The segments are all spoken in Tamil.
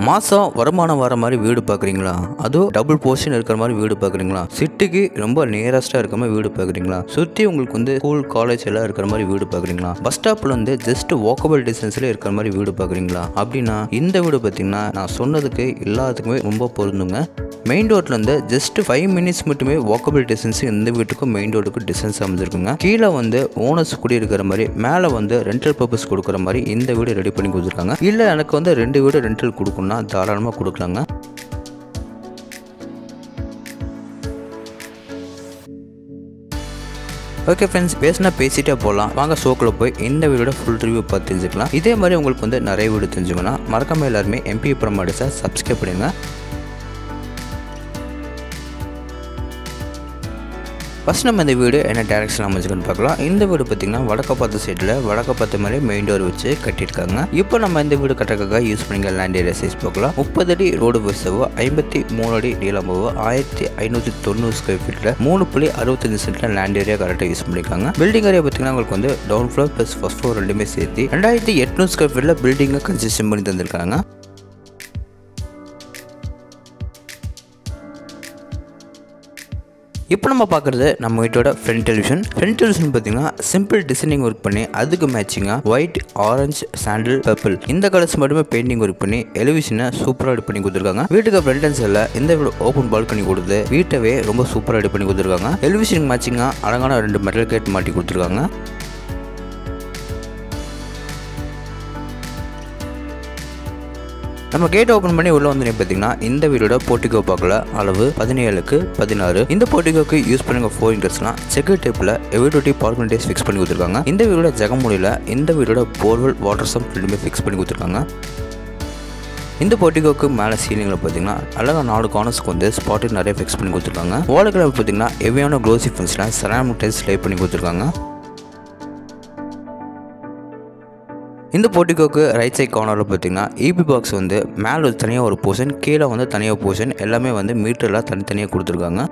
மாதம் வருமானம் வர மாதிரி வீடு பார்க்குறீங்களா அதுவும் டபுள் போர்ஷன் இருக்கிற மாதிரி வீடு பார்க்குறீங்களா சிட்டிக்கு ரொம்ப நியரஸ்ட்டாக இருக்கிற மாதிரி வீடு பார்க்குறீங்களா சுற்றி உங்களுக்கு வந்து ஸ்கூல் காலேஜ் எல்லாம் இருக்கிற மாதிரி வீடு பார்க்குறீங்களா பஸ் ஸ்டாப்பில் வந்து ஜஸ்ட் வாக்கபிள் டிஸ்டன்ஸில் இருக்கிற மாதிரி வீடு பார்க்குறீங்களா அப்படின்னா இந்த வீடு பார்த்தீங்கன்னா நான் சொன்னதுக்கு எல்லாத்துக்குமே ரொம்ப பொருந்துங்க மெயின் ரோட்லேருந்து ஜஸ்ட் ஃபைவ் மினிட்ஸ் மட்டுமே வாக்கபிள் டிஸ்டன்ஸ் இந்த வீட்டுக்கும் மெயின் ரோடுக்கும் டிஸ்டன்ஸ் அமைஞ்சிருக்குங்க கீழே வந்து ஓனர்ஸ் குடி இருக்கிற மாதிரி மேலே வந்து ரெண்டல் பர்பஸ் கொடுக்குற மாதிரி இந்த வீடு ரெடி பண்ணி கொடுத்துருக்காங்க இல்லை எனக்கு வந்து ரெண்டு வீடு ரெண்டல் கொடுக்கணும்னா தாராளமாக கொடுக்கலாங்க ஓகே ஃப்ரெண்ட்ஸ் பேசினா பேசிட்டே போகலாம் வாங்க ஷோக்கில் போய் இந்த வீடோட ஃபுல் ரிவ்யூ பார்த்து தெரிஞ்சுக்கலாம் இதே மாதிரி உங்களுக்கு வந்து நிறைய வீடு தெரிஞ்சுக்கணும் மறக்காம எல்லாருமே எம்பி ப்ரமாடிஸை சப்ஸ்கிரைப் பண்ணுங்க ஃபஸ்ட் நம்ம இந்த வீடு என்ன டேரக்ஷன் அமைச்சிருக்குன்னு பார்க்கலாம் இந்த வீடு பார்த்திங்கன்னா வடக்க பார்த்த சைடில் வடக்க பார்த்த மாதிரி மெயின் டோர் வச்சு கட்டியிருக்காங்க இப்போ நம்ம இந்த வீடு கட்டுறதுக்காக யூஸ் பண்ணிக்க லேண்ட் ஏரியா சைஸ் பார்க்கலாம் முப்பது அடி ரோடு வசவோ ஐம்பத்தி மூணு அடி நீளமாவோ ஆயிரத்தி ஐநூற்றி தொண்ணூறு ஸ்கொயர் ஃபீட்டில் மூணு புள்ளி அறுபத்தஞ்சு சென்ட்டில் லேண்ட் ஏரியா கரெக்டாக யூஸ் பண்ணியிருக்காங்க பில்டிங் ஏரியா பார்த்திங்கன்னா உங்களுக்கு வந்து down floor plus first floor ரெண்டுமே சேர்த்து ரெண்டாயிரத்தி எட்நூறு ஸ்கொயர் ஃபீட்டில் பில்டிங்கை கன்ஸ்ட்ரக்ஷன் பண்ணி தந்திருக்காங்க இப்போ நம்ம பார்க்குறது நம்ம வீட்டோட ஃப்ரண்ட் டெலிவிஷன் ஃப்ரண்ட் டெலிவிஷன் பார்த்தீங்கன்னா சிம்பிள் டிசைனிங் ஒர்க் பண்ணி அதுக்கு மேட்சிங்காக ஒயிட் ஆரஞ்சு சாண்டில் பர்பிள் இந்த கலர்ஸ் மட்டுமே பெயிண்டிங் ஒர்க் பண்ணி எலிவிஷனை சூப்பராக ரெடி பண்ணி கொடுத்துருக்காங்க வீட்டுக்கு ஃப்ரண்ட் அண்ட் சைடில் இந்த வீடு ஓப்பன் பால்கனி கொடுத்து வீட்டவே ரொம்ப சூப்பராக ரெடி பண்ணி கொடுத்துருக்காங்க எலிவிஷன் மேட்சிங்காக அழகான ரெண்டு மெட்டல் கேட் மாட்டி கொடுத்துருக்காங்க நம்ம கேட் ஓப்பன் பண்ணி உள்ள வந்து பார்த்தீங்கன்னா இந்த வீடோட போர்ட்டிகோ பார்க்கல அளவு பதினேழுக்கு பதினாறு இந்த போர்ட்டிகோக்கு யூஸ் பண்ணுங்க ஃபோர் இன்டர்ஸ்லாம் செகர் டேப்பில் எவிடோட்டி பார்க்கிங் டேஸ் ஃபிக்ஸ் பண்ணி கொடுத்துருக்காங்க இந்த வீடோட ஜெகமொழியில் இந்த வீடோட போர்வெல் வாட்டர் சம்ப் ரெண்டுமே ஃபிக்ஸ் பண்ணி கொடுத்துருக்காங்க இந்த போர்ட்டிகோக்கு மேலே சீலிங்கில் பார்த்தீங்கன்னா அழகாக நாலு கார்னர்ஸ்க்கு வந்து ஸ்பாட்டு நிறைய ஃபிக்ஸ் பண்ணி கொடுத்துருக்காங்க வாலுக்கில் பார்த்தீங்கன்னா ஹெவியான க்ளோசி ஃபென்ஸ்லாம் செராமிக் டைல்ஸ் லே பண்ணி கொடுத்துருக்காங்க இந்த போர்ட்டிகோக்கு ரைட் சைட் கார்னரில் பார்த்தீங்கன்னா இபி பாக்ஸ் வந்து மேலே தனியாக ஒரு போர்ஷன் கீழே வந்து தனியாக போர்ஷன் எல்லாமே வந்து மீட்டரில் தனித்தனியாக கொடுத்துருக்காங்க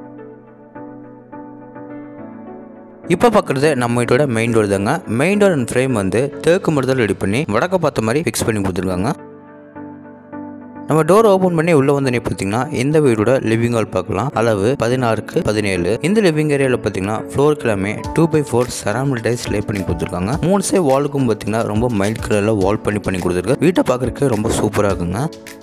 இப்போ பார்க்குறது நம்ம வீட்டோட மெயின் டோர் தாங்க மெயின் டோர் அண்ட் ஃப்ரேம் வந்து தேக்கு மட்டும் ரெடி பண்ணி வடக்க பார்த்த மாதிரி ஃபிக்ஸ் பண்ணி கொடுத்துருக்காங்க நம்ம டோர் ஓப்பன் பண்ணி உள்ளே வந்து பார்த்தீங்கன்னா இந்த வீடோட லிவிங் ஹால் பார்க்கலாம் அளவு பதினாறுக்கு பதினேழு இந்த லிவிங் ஏரியாவில் பார்த்தீங்கன்னா ஃப்ளோர் எல்லாமே two by four ceramic tiles lay பண்ணி கொடுத்துருக்காங்க மூணு சைட் வாலுக்கும் பார்த்தீங்கன்னா ரொம்ப மைல்ட் கலரில் வால் பண்ணி பண்ணி கொடுத்துருக்கு வீட்டை பார்க்குறதுக்கு ரொம்ப சூப்பராக இருக்குங்க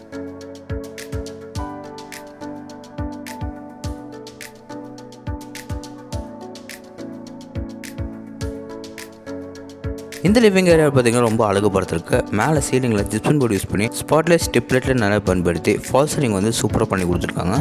இந்த லிவிங் ஏரியா பார்த்தீங்கன்னா ரொம்ப அழகுபடுத்திருக்கு மேலே சீலிங்கில் ஜிப்சன் போர்டு யூஸ் பண்ணி ஸ்பாட்லைட் ஸ்டிப்லைட்டில் நிறைய பயன்படுத்தி ஃபால் சீலிங் வந்து சூப்பராக பண்ணி கொடுத்துருக்காங்க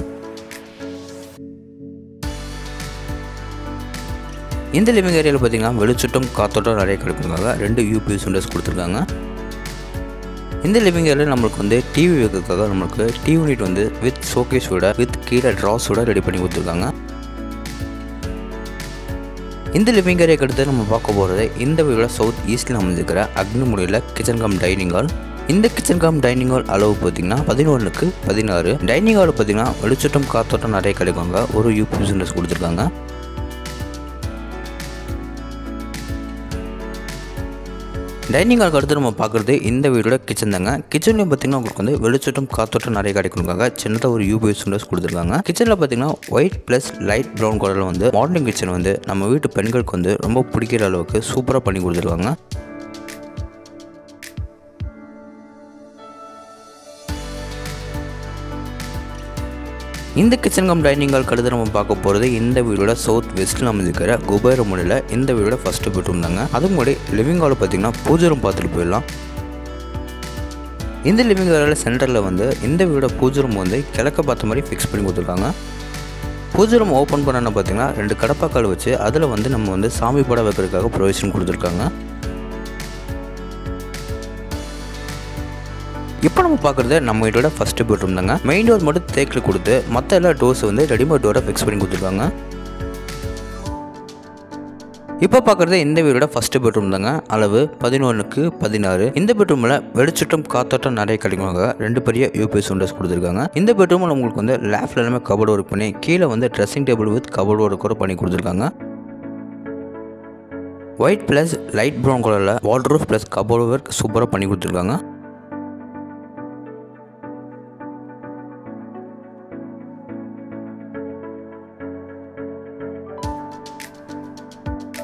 இந்த லிவிங் ஏரியாவில் பார்த்தீங்கன்னா வெளிச்சட்டம் காத்தோட்டம் நிறைய கிடைக்கிறதுக்காக ரெண்டு யூபிஎஸ் விண்டோஸ் கொடுத்துருக்காங்க இந்த லிவிங் ஏரியாவில் நம்மளுக்கு வந்து டிவி வைக்கிறதுக்காக நம்மளுக்கு டிவி யூனிட் வந்து வித் ஷோகேஸோட வித் கீழே ட்ராஸோட ரெடி பண்ணி கொடுத்துருக்காங்க இந்த லிவிங் ஏரியாக்கு அடுத்து நம்ம பார்க்க போகிறது இந்த வீடோட சவுத் ஈஸ்டில் அமைஞ்சிருக்கிற அக்னிமுடியில் கிச்சன் கம் டைனிங் ஹால் இந்த கிச்சன் கம் டைனிங் ஹால் அளவு பார்த்தீங்கன்னா பதினொன்றுக்கு பதினாறு டைனிங் ஹால் பார்த்தீங்கன்னா வெளிச்சட்டம் காத்தோட்டம் நிறைய கிடைக்குங்க ஒரு யூபி விண்டோஸ் கொடுத்துருக்காங்க டைனிங் ஹாலுக்கு அடுத்து நம்ம பார்க்குறது இந்த வீடோட கிச்சன் தாங்க கிச்சன்லேயும் பார்த்தீங்கன்னா உங்களுக்கு வந்து வெளிச்சட்டம் காத்தோட்டம் நிறைய கிடைக்கணுக்காக சின்னதாக ஒரு யூபிஎஸ் விண்டோஸ் கொடுத்துருக்காங்க கிச்சனில் பார்த்தீங்கன்னா ஒயிட் ப்ளஸ் லைட் ப்ரௌன் கலரில் வந்து மாடர்ன் கிச்சன் வந்து நம்ம வீட்டு பெண்களுக்கு வந்து ரொம்ப பிடிக்கிற அளவுக்கு சூப்பராக பண்ணி கொடுத்துருக்காங்க இந்த கிச்சன் கம் டைனிங் ஹால் கடுத்து நம்ம பார்க்க போகிறது இந்த வீடோட சவுத் வெஸ்ட்டில் அமைஞ்சிருக்கிற குபேர முனையில் இந்த வீடோட ஃபஸ்ட்டு பெட்ரூம் தாங்க அதுக்கு முன்னாடி லிவிங் ஹாலில் பார்த்தீங்கன்னா பூஜை ரூம் பார்த்துட்டு போயிடலாம் இந்த லிவிங் ஹாலில் சென்டரில் வந்து இந்த வீடோட பூஜை ரூம் வந்து கிழக்க பார்த்த மாதிரி ஃபிக்ஸ் பண்ணி கொடுத்துருக்காங்க பூஜை ரூம் ஓப்பன் பண்ணன பார்த்தீங்கன்னா ரெண்டு கடப்பாக்கால் வச்சு அதில் வந்து நம்ம வந்து சாமி படம் வைக்கிறதுக்காக ப்ரொவிஷன் கொடுத்துருக்காங்க இப்போ நம்ம பார்க்குறது நம்ம வீட்டோட ஃபஸ்ட்டு பெட்ரூம் தாங்க மெயின் டோர் மட்டும் தேக்கில் கொடுத்து மற்ற எல்லா டோர்ஸ் வந்து ரெடிமேட் டோரை ஃபிக்ஸ் பண்ணி கொடுத்துருக்காங்க இப்போ பார்க்குறது இந்த வீடோட ஃபஸ்ட்டு பெட்ரூம் தாங்க அளவு பதினொன்றுக்கு பதினாறு இந்த பெட்ரூமில் வெளிச்சட்டம் காத்தோட்டம் நிறைய கிடைக்குவாங்க ரெண்டு பெரிய யூபிஎஸ் விண்டோஸ் கொடுத்துருக்காங்க இந்த பெட்ரூமில் உங்களுக்கு வந்து லேஃப்டில் எல்லாமே கபோர்டு ஒர்க் பண்ணி கீழே வந்து dressing table with cupboard work கூட பண்ணி கொடுத்துருக்காங்க ஒயிட் ப்ளஸ் லைட் ப்ரௌன் கலரில் வால்ட்ரூஃப் ப்ளஸ் கபோர்டு ஒர்க் சூப்பராக பண்ணி கொடுத்துருக்காங்க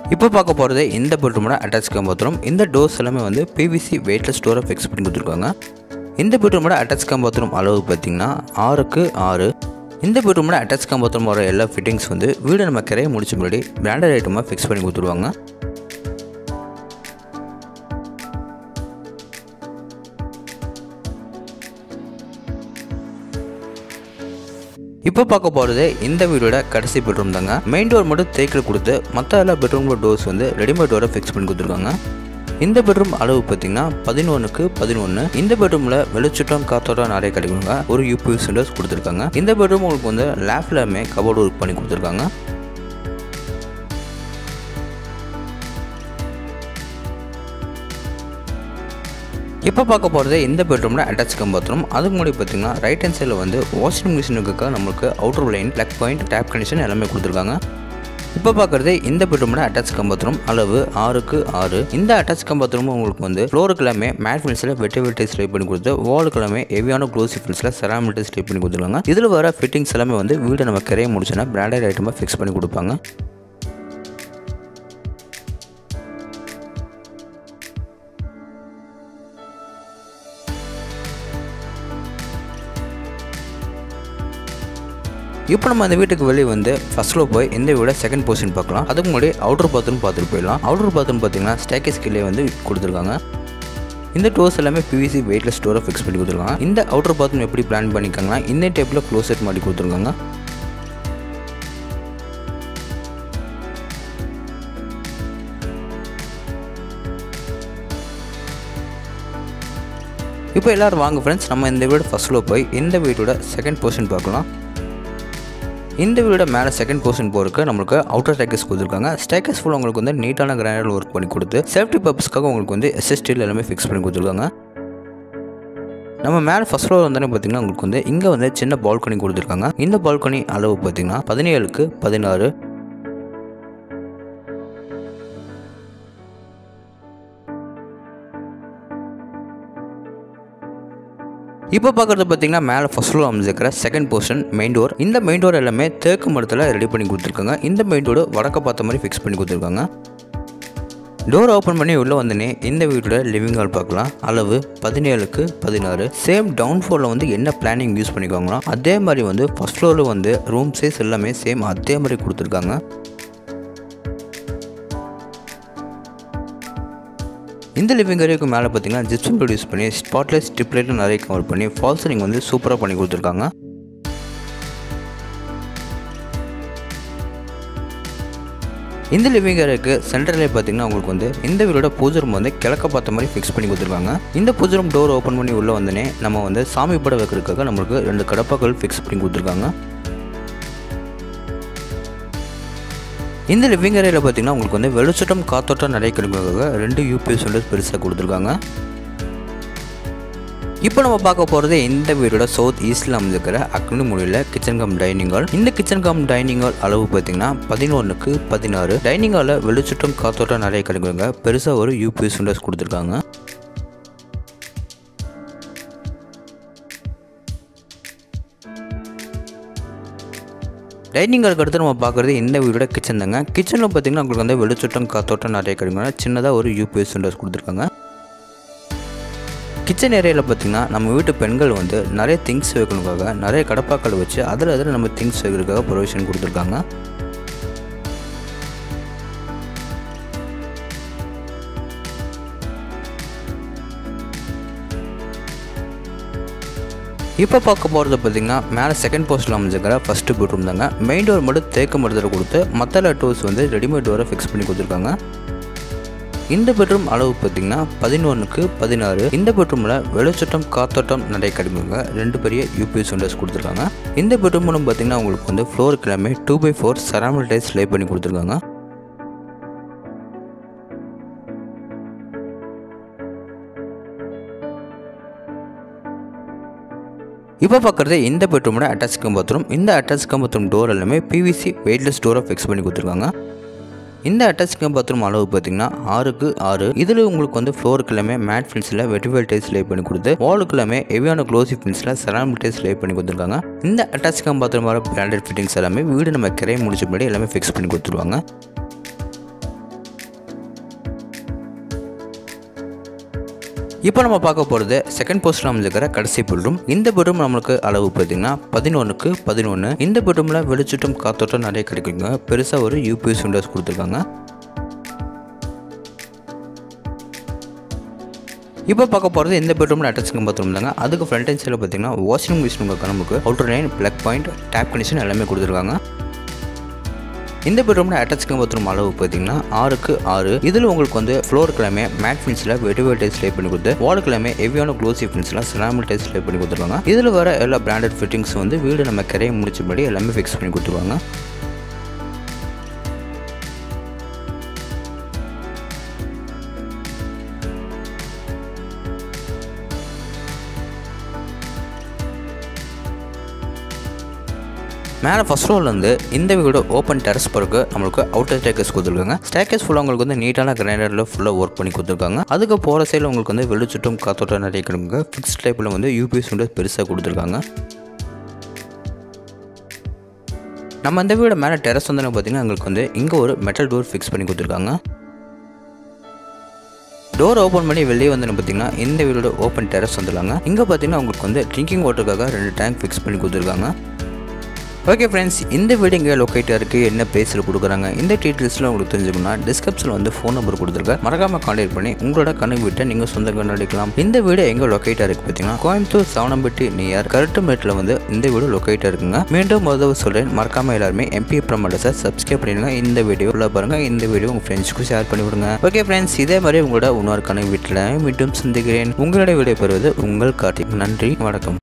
இப்போ பார்க்க போகிறது இந்த பெட்ரூமோட அட்டாச் கம் பாத்ரூம் இந்த டோர்ஸ் எல்லாமே வந்து பிவிசி வெயிட்லெஸ் டோரை ஃபிக்ஸ் பண்ணி கொடுத்துருக்காங்க இந்த பெட்ரூமோட அட்டாச் கம் பாத்ரூம் அளவு பார்த்தீங்கன்னா ஆறுக்கு ஆறு இந்த பெட்ரூமோட அட்டாச் கம் பாத்ரூம் வர எல்லா ஃபிட்டிங்ஸ் வந்து வீடு நம்ம கிரைய முடிச்ச முன்னாடி பிராண்டட் ஐட்டமாக ஃபிக்ஸ் பண்ணி கொடுத்துருவாங்க இப்போ பார்க்க போகிறது இந்த வீடோட கடைசி பெட்ரூம் தாங்க மெயின் டோர் மட்டும் தேக்கில் கொடுத்து மற்ற எல்லா பெட்ரூமோட டோர்ஸ் வந்து ரெடிமேட் டோரை ஃபிக்ஸ் பண்ணி கொடுத்துருக்காங்க இந்த பெட்ரூம் அளவு பார்த்தீங்கன்னா பதினொன்றுக்கு பதினொன்று இந்த பெட்ரூமில் வெளிச்சட்டம் காத்தோட்டம் நிறைய கிடைக்குங்க ஒரு யூபிஎஸ் விண்டோஸ் கொடுத்துருக்காங்க இந்த பெட்ரூம் உங்களுக்கு வந்து லேப்லாமே கபோர்டு ஒர்க் பண்ணி கொடுத்துருக்காங்க இப்போ பார்க்க போகிறது இந்த பெட்ரூமில் அட்டாச் கம் பாத்ரூம் அதுக்கு முன்னாடி பார்த்தீங்கன்னா ரைட் ஹேண்ட் சைடில் வந்து வாஷிங் மிஷினுக்கு நம்மளுக்கு outer line plug point tap connection எல்லாமே கொடுத்துருக்காங்க இப்போ பார்க்குறது இந்த பெட்ரூமோட அட்டாச் கம் பாத்ரூம் அளவு ஆறுக்கு ஆறு இந்த அட்டாச் கம் பாத்ரூம் உங்களுக்கு வந்து ஃப்ளோருக்கு எல்லாமே மேட் ஃபில்ஸில் வெட்டி வெட்டி ஸ்ட்ரை பண்ணி கொடுத்து வாலுக்கு எல்லாமே ஹெவியான க்ளோசி ஃபில்ஸில் செராமிட்டி ஸ்ட்ரை பண்ணி கொடுத்துருக்காங்க இதில் வர ஃபிட்டிங்ஸ் எல்லாமே வந்து வீடை நம்ம கிரைய முடிச்சோன்னா பிராண்டட் ஐட்டமாக ஃபிக்ஸ் பண்ணி கொடுப்பாங்க இப்போ நம்ம அந்த வீட்டுக்கு வெளியே வந்து ஃபர்ஸ்ட் ஃப்ளோர் போய் இந்த வீட செகண்ட் பொசிஷன் பார்க்கலாம் அதுக்கு முன்னாடி அவுட்டர் பாத்ரூம் பார்த்துட்டு போயிடலாம் அவுட்டர் பாத்ரூம் பார்த்தீங்கன்னா ஸ்டேக்கேஸ் கீழே வந்து கொடுத்துருக்காங்க இந்த டோர்ஸ் எல்லாமே பிவிசி வெயிட்லெஸ் டோரை ஃபிக்ஸ் பண்ணி கொடுத்துருக்காங்க இந்த அவுட்டர் பாத்ரூம் எப்படி பிளான் பண்ணிக்காங்கன்னா இந்த டைப்பில் க்ளோசெட் மாட்டி கொடுத்துருக்காங்க இப்போ எல்லோரும் வாங்க ஃப்ரெண்ட்ஸ் நம்ம இந்த வீடு ஃபர்ஸ்ட் ஃப்ளோர் போய் இந்த வீட்டோட செகண்ட் பொசிஷன் பார்க்கலாம் இந்த வீடோட மேலே செகண்ட் போர்ஷன் போகிறதுக்கு நம்மளுக்கு அவுட்டர் ஸ்டேக்கஸ் கொடுத்துருக்காங்க ஸ்டேக்கஸ் ஃபுல் உங்களுக்கு வந்து நீட்டான கிரானைட் ஒர்க் பண்ணி கொடுத்து சேஃப்டி பர்பஸ்க்காக உங்களுக்கு வந்து எஸ்எஸ்டியில் எல்லாமே ஃபிக்ஸ் பண்ணி கொடுத்துருக்காங்க நம்ம மேலே ஃபஸ்ட் ஃப்ளோர் வந்தோடனே பார்த்தீங்கன்னா உங்களுக்கு வந்து இங்கே வந்து சின்ன பால்கனி கொடுத்துருக்காங்க இந்த பால்கனி அளவு பார்த்தீங்கன்னா பதினேழுக்கு பதினாறு இப்போ பார்க்குறது பார்த்தீங்கன்னா மேலே ஃபர்ஸ்ட் ஃப்ளோர் அமைஞ்சிருக்கிற செகண்ட் போர்ஷன் மெயின் டோர் இந்த மெயின் டோர் எல்லாமே தேக்கு மரத்தில் ரெடி பண்ணி கொடுத்துருக்காங்க இந்த மெயின் டோர் வடக்க பார்த்த மாதிரி ஃபிக்ஸ் பண்ணி கொடுத்துருக்காங்க டோர் ஓப்பன் பண்ணி உள்ளே வந்தனே இந்த வீட்டோட லிவிங் ஹால் பார்க்கலாம் அளவு பதினேழுக்கு பதினாறு சேம் டவுன் ஃப்ளோரில் வந்து என்ன பிளானிங் யூஸ் பண்ணிக்கோங்களோ அதே மாதிரி வந்து ஃபஸ்ட் ஃப்ளோரில் வந்து ரூம் சைஸ் எல்லாமே சேம் அதே மாதிரி கொடுத்துருக்காங்க இந்த லிவிங் ஏரியாவுக்கு மேலே பார்த்தீங்கன்னா ஜிப்சம் போர்டு யூஸ் பண்ணி ஸ்பாட்லைட் ஸ்ட்ரிப் லைட்டும் நிறைய கவர் பண்ணி ஃபால் சீலிங் வந்து சூப்பராக பண்ணி கொடுத்துருக்காங்க இந்த லிவிங் ஏரியாவுக்கு சென்டர்லேயே பார்த்தீங்கன்னா உங்களுக்கு வந்து இந்த வீடோட பூஜை ரூம் வந்து கிழக்க பார்த்த மாதிரி ஃபிக்ஸ் பண்ணி கொடுத்துருக்காங்க இந்த பூஜை ரூம் டோர் ஓப்பன் பண்ணி உள்ளே வந்தனே நம்ம வந்து சாமி படம் வைக்கிறதுக்காக நம்மளுக்கு ரெண்டு கடப்பாக்கள் ஃபிக்ஸ் பண்ணி கொடுத்துருக்காங்க இந்த லிவிங் ஏரியாவில் பார்த்தீங்கன்னா உங்களுக்கு வந்து வெளிச்சட்டம் காத்தோட்டம் நிறைய கிடைக்கிறதுக்காக ரெண்டு யூபிஎஸ் விண்டோஸ் பெருசாக கொடுத்துருக்காங்க இப்போ நம்ம பார்க்க போகிறது இந்த வீடோட சவுத் ஈஸ்டில் அமைஞ்சிருக்கிற அக்னி மொழியில் கிச்சன் கம் டைனிங் ஹால் இந்த கிச்சன் கம் டைனிங் ஹால் அளவு பார்த்தீங்கன்னா பதினொன்றுக்கு பதினாறு டைனிங் ஹாலில் வெளிச்சட்டம் காத்தோட்டம் நிறைய கிடைக்குங்க பெருசாக ஒரு யூபிஎஸ் விண்டோஸ் கொடுத்துருக்காங்க டைனிங் ஹாலுக்கு அடுத்து நம்ம பார்க்குறது இந்த வீடோட கிச்சன் தாங்க கிச்சனில் பார்த்தீங்கன்னா உங்களுக்கு வந்து வெளிச்சட்டம் காத்தோட்டம் நிறைய கிடைக்குங்க சின்னதாக ஒரு யூபிஎஸ் விண்டோஸ் கொடுத்துருக்காங்க கிச்சன் ஏரியாவில் பார்த்தீங்கன்னா நம்ம வீட்டு பெண்கள் வந்து நிறைய திங்ஸ் வைக்கணுக்காக நிறைய கடப்பாக்கள் வச்சு அதில் அதில் நம்ம திங்ஸ் வைக்கிறதுக்காக ப்ரொவிஷன் கொடுத்துருக்காங்க இப்போ பார்க்க போகிறது பார்த்தீங்கன்னா மேலே செகண்ட் போஸ்ட்டில் அமைஞ்சிருக்கிற ஃபஸ்ட்டு பெட்ரூம் தாங்க மெயின் டோர் மட்டும் தேக்க மருத்துவரை கொடுத்து மற்ற டோர்ஸ் வந்து ரெடிமேட் டோரை ஃபிக்ஸ் பண்ணி கொடுத்துருக்காங்க இந்த பெட்ரூம் அளவு பார்த்தீங்கன்னா பதினொன்றுக்கு பதினாறு இந்த பெட்ரூமில் வெளிச்சட்டம் காத்தோட்டம் நிறைய கிடைக்குங்க ரெண்டு பெரிய யூபிஎஸ் விண்டோஸ் கொடுத்துருக்காங்க இந்த பெட்ரூம் பார்த்தீங்கன்னா உங்களுக்கு வந்து ஃப்ளோர் எல்லாமே two by four ceramic tiles lay பண்ணி கொடுத்துருக்காங்க இப்போ பார்க்குறது இந்த பெட்ரூமோட அட்டாச் கம் பாத்ரூம் இந்த அட்டாச் கம் பாத்ரூம் டோர் எல்லாமே பிவிசி வெயிட்லெஸ் டோரை ஃபிக்ஸ் பண்ணி கொடுத்துருக்காங்க இந்த அட்டாச் கம் பாத்ரூம் அளவு பார்த்தீங்கன்னா ஆறுக்கு ஆறு இதில் உங்களுக்கு வந்து ஃப்ளோருக்கு எல்லாமே மேட் ஃபில்ஸில் வெட்டிவல் டைல்ஸ் லே பண்ணி கொடுத்து வாலுக்கு எல்லாமே ஹெவியான க்ளோசி ஃபில்ஸில் செராமிக் டைல்ஸ் லே பண்ணி கொடுத்துருக்காங்க இந்த அட்டாச் கம் பாத்ரூம் வர பிராண்டட் ஃபிட்டிங்ஸ் எல்லாமே வீடு நம்ம கிரைய முடிச்ச முன்னாடி எல்லாமே ஃபிக்ஸ் பண்ணி கொடுத்துருவாங்க இப்போ நம்ம பார்க்க போகிறது செகண்ட் போஸ்ட்டில் அமைஞ்சிருக்கிற கடைசி பெட்ரூம் இந்த பெட்ரூம் நம்மளுக்கு அளவு பார்த்தீங்கன்னா பதினொன்றுக்கு பதினொன்று இந்த பெட்ரூமில் வெளிச்சட்டம் காத்தோட்டம் நிறைய கிடைக்குங்க பெருசாக ஒரு யூபிஎஸ் விண்டோஸ் கொடுத்துருக்காங்க இப்போ பார்க்க போகிறது இந்த பெட்ரூமில் அட்டாச்சிங் பாத்ரூம் தாங்க அதுக்கு ஃப்ரண்ட் அண்ட் சைடில் பார்த்தீங்கன்னா வாஷிங் மிஷின் உங்களுக்கு நமக்கு outer line plug point tap condition எல்லாமே கொடுத்துருக்காங்க இந்த பெட்ரூமில் அட்டாச்சிங் பாத்ரூம் அளவு பார்த்தீங்கன்னா ஆறுக்கு ஆறு இதில் உங்களுக்கு வந்து ஃப்ளோர் கிழமை மேட் ஃபின்ஸில் வெடிவேல் டைல்ஸ் லே பண்ணி கொடுத்து வால் கிழமை ஹெவியான க்ளோசி ஃபின்ஸில் சினாமல் டைல்ஸ் லே பண்ணி கொடுத்துருக்காங்க இதில் வர எல்லா பிராண்டட் ஃபிட்டிங்ஸ் வந்து வீடு நம்ம கரையை முடிச்சபடி எல்லாமே ஃபிக்ஸ் பண்ணி கொடுத்துருவாங்க மேலே ஃபஸ்ட் ரோல்லேருந்து இந்த வீடு ஓப்பன் டெரஸ் பிறகு நம்மளுக்கு அவுட்டர் ஸ்டேக்கஸ் கொடுத்துருக்காங்க ஸ்டேக்கஸ் ஃபுல்லாக உங்களுக்கு வந்து நீட்டான கிரைண்டரில் ஃபுல்லாக ஒர்க் பண்ணி கொடுத்துருக்காங்க அதுக்கு போகிற சைடில் உங்களுக்கு வந்து வெளிச்சுட்டும் காத்தோட்டம் நிறைய கிடைக்குங்க ஃபிக்ஸ் டைப்பில் வந்து யூபிஎஸ் விண்டோ பெருசாக கொடுத்துருக்காங்க நம்ம இந்த வீடு மேலே டெரஸ் வந்து பார்த்தீங்கன்னா எங்களுக்கு வந்து இங்கே ஒரு மெட்டல் டோர் ஃபிக்ஸ் பண்ணி கொடுத்துருக்காங்க டோர் ஓப்பன் பண்ணி வெளியே வந்து பார்த்தீங்கன்னா இந்த வீடோட ஓப்பன் டெரஸ் வந்துடலாங்க இங்கே பார்த்தீங்கன்னா உங்களுக்கு வந்து ட்ரிங்கிங் வாட்டருக்காக ரெண்டு டேங்க் ஃபிக்ஸ் பண்ணி கொடுத்துருக்காங்க ஓகே ஃப்ரெண்ட்ஸ் இந்த வீடு இங்கே லொக்கேட்டாக இருக்குது என்ன ப்ரைஸில் கொடுக்குறாங்க இந்த டீட்டெயில்ஸ்லாம் உங்களுக்கு தெரிஞ்சுக்கணும்னா டிஸ்கிரிப்ஷனில் வந்து ஃபோன் நம்பர் கொடுத்துருக்கேன் மறக்காமல் கான்டாக்ட் பண்ணி உங்களோட கனவு வீட்டை நீங்கள் சொந்த கண்டடிக்கலாம் இந்த வீடு எங்கே லொக்கேட்டாக இருக்குது பார்த்தீங்கன்னா கோயம்புத்தூர் சவனம்பட்டி நியர் கருட்டுமேட்டில் வந்து இந்த வீடு லொக்கேட்டாக இருக்குங்க மீண்டும் முதல்ல சொல்கிறேன் மறக்காமல் எல்லாருமே எம்பி ப்ரமோட்டர்ஸை சப்ஸ்கிரைப் பண்ணிடுங்க இந்த வீடியோ உள்ள பாருங்கள் இந்த வீடியோ உங்கள் ஃப்ரெண்ட்ஸ்க்கு ஷேர் பண்ணி விடுங்க ஓகே ஃப்ரெண்ட்ஸ் இதே மாதிரி உங்களோட இன்னொரு கனவு வீட்டில் மீண்டும் சந்திக்கிறேன் உங்களுடைய வீடியோ பெறுவது உங்கள் கார்த்திக் நன்றி வணக்கம்